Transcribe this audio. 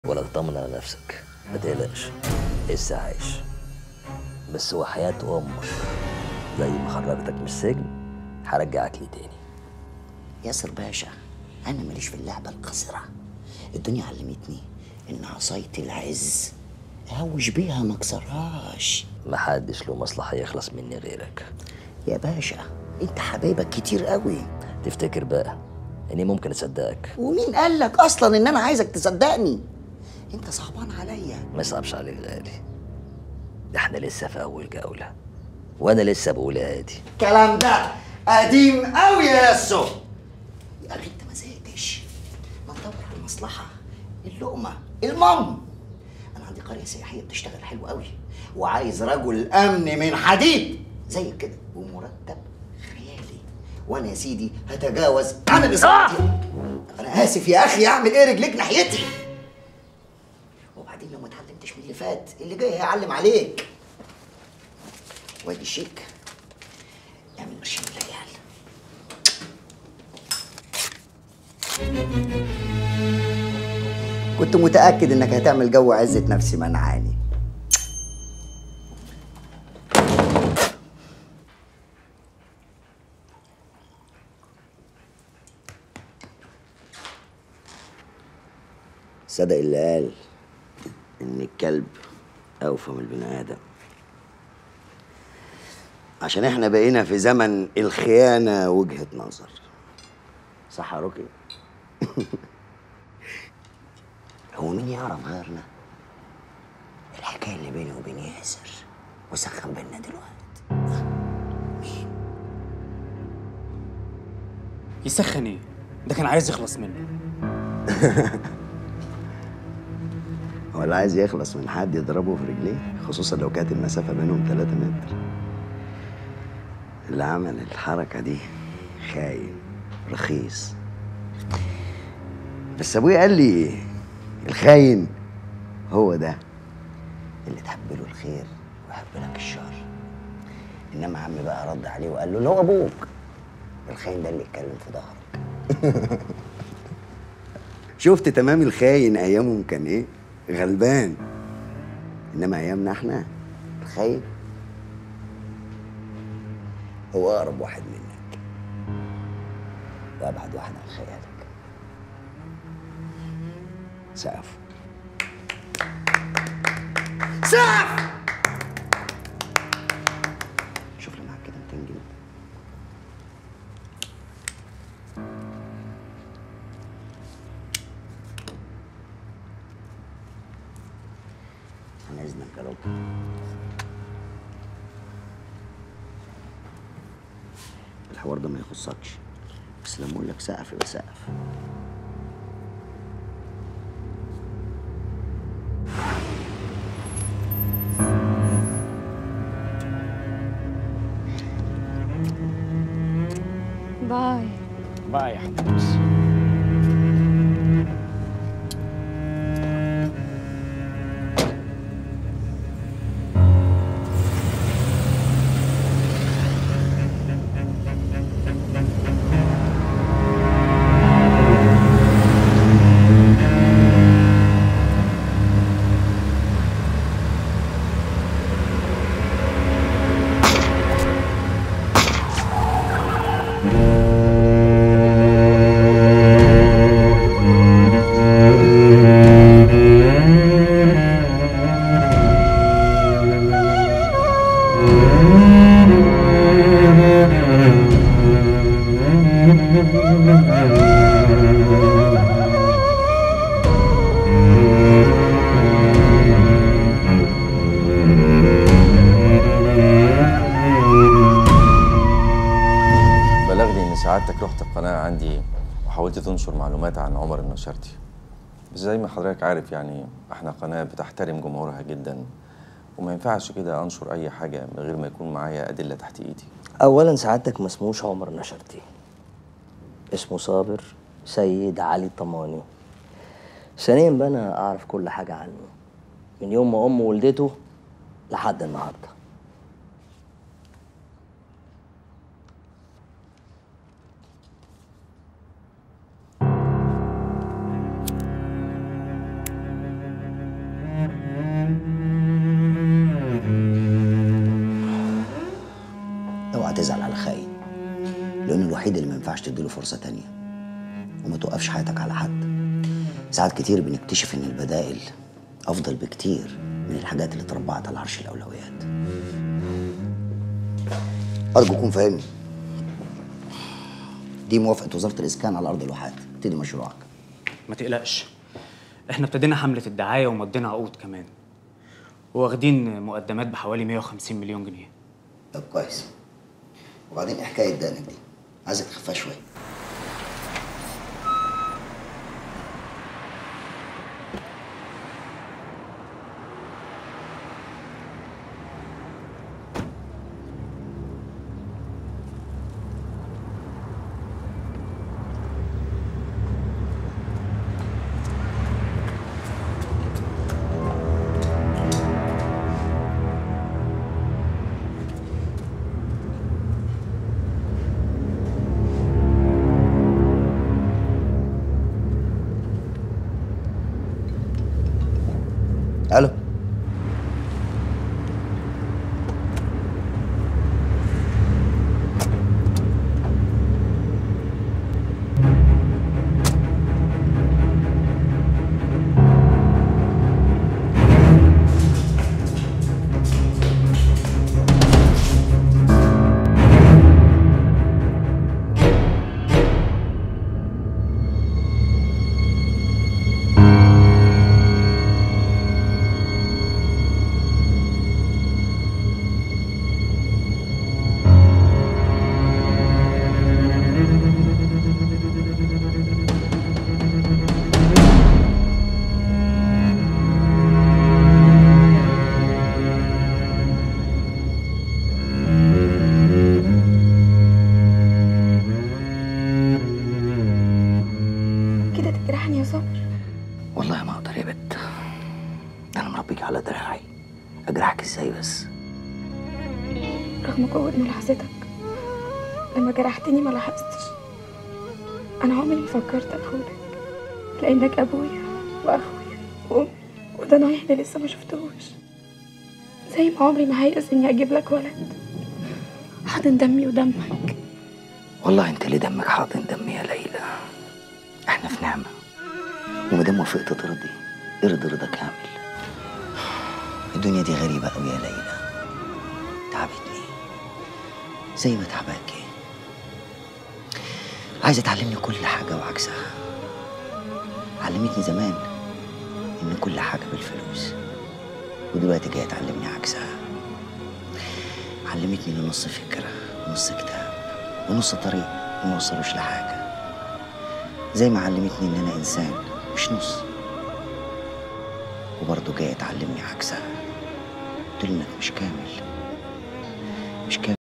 ولا تطمن على نفسك ما تقلقش لسه عايش بس هو حياة أمك زي ما خرجتك من السجن هرجعك لي تاني ياسر باشا انا ماليش في اللعبه القذره الدنيا علمتني ان عصايه العز اهوش بيها ما اكسرهاش محدش له مصلحة يخلص مني غيرك يا باشا انت حبايبك كتير قوي تفتكر بقى إني ممكن أصدقك ومين قال لك اصلا ان انا عايزك تصدقني انت صعبان عليا ما يصعبش عليك غالي ده احنا لسه في أول جولة وأنا لسه بقول يا هادي الكلام ده قديم قوي يا ياسو يا اخي انت ما زهقتش ما تدور على المصلحه اللقمه المام انا عندي قريه سياحيه بتشتغل حلو قوي وعايز رجل امن من حديد زي كده ومرتب خيالي وانا يا سيدي هتجاوز عن الاصابه انا اسف يا اخي اعمل ايه رجليك ناحيتي وبعدين لو ما اتعلمتش من اللي فات اللي جاي هيعلم عليك وادي الشيك اعمل قرشين العيال كنت متأكد انك هتعمل جو عزة نفسي منعاني صدق اللي قال ان الكلب اوفى من البني ادم عشان احنا بقينا في زمن الخيانة وجهة نظر صح يا روكي؟ هو مين يعرف غيرنا؟ الحكاية اللي بيني وبين ياسر وسخن بينا دلوقتي يسخن ايه؟ ده كان عايز يخلص منه هو اللي عايز يخلص من حد يضربه في رجليه خصوصا لو كانت المسافة بينهم 3 متر اللي عمل الحركة دي خاين رخيص بس ابويا قال لي الخاين هو ده اللي تحب له الخير ويحب لك الشر انما عمي بقى رد عليه وقال له اللي هو ابوك الخاين ده اللي يتكلم في ظهرك شفت تمام الخاين ايامهم كان ايه غلبان انما ايامنا احنا الخاين هو اقرب واحد منك وابعد واحد عن خيالك سقف سقف شوف لي معاك كده 200 جنيه عن اذنك يا رب الحوار ده ما يخصكش بس لما اقول لك سقف يبقى سقف باي بقى يا حبيبي بلغني ان سعادتك رحت القناه عندي وحاولت تنشر معلومات عن عمر النشرتي بس زي ما حضرتك عارف يعني احنا قناه بتحترم جمهورها جدا وما ينفعش كده انشر اي حاجه من غير ما يكون معايا ادله تحت ايدي أولا سعادتك ما اسموش عمر نشرتي اسمه صابر سيد علي طماني ثانيا بقى أنا أعرف كل حاجة عنه من يوم ما أمه ولدته لحد النهارده الوحيد اللي ما ينفعش تديله فرصة تانية وما توقفش حياتك على حد ساعات كتير بنكتشف إن البدائل أفضل بكتير من الحاجات اللي اتربعت على عرش الأولويات أرجو تكون فاهمني دي موافقة وزارة الإسكان على أرض الواحات ابتدي مشروعك ما تقلقش احنا ابتدينا حملة الدعاية ومضينا عقود كمان واخدين مقدمات بحوالي 150 مليون جنيه طب كويس وبعدين إيه حكاية دقنك دي عايزك تخفها شوية الو كده تجرحني يا صابر والله ما اقدر يا بت ده انا مربيك على دراعي اجرحك ازاي بس رغم قوة ملاحظتك لما جرحتني ما لاحظتش أنا عمري ما فكرت أخونك لأنك أبويا وأخويا وأمي وده نايح اللي لسه ما شفتهوش زي ما عمري ما هيأس إني أجيب لك ولد حاضن دمي ودمك والله انت اللي دمك حاضن دمي يا ليلى احنا في نعمه وما دام وافقت ترضي ارضي رضا كامل الدنيا دي غريبه قوي يا ليلى تعبتني زي ما تعباكي عايزه تعلمني كل حاجه وعكسها علمتني زمان ان كل حاجه بالفلوس ودلوقتي جايه تعلمني عكسها علمتني ان نص فكره ونص كتاب ونص طريق ما وصلوش لحاجه زي ما علمتني ان انا انسان مش نص وبرضه جايه تعلمني عكسها تقول انك مش كامل مش كامل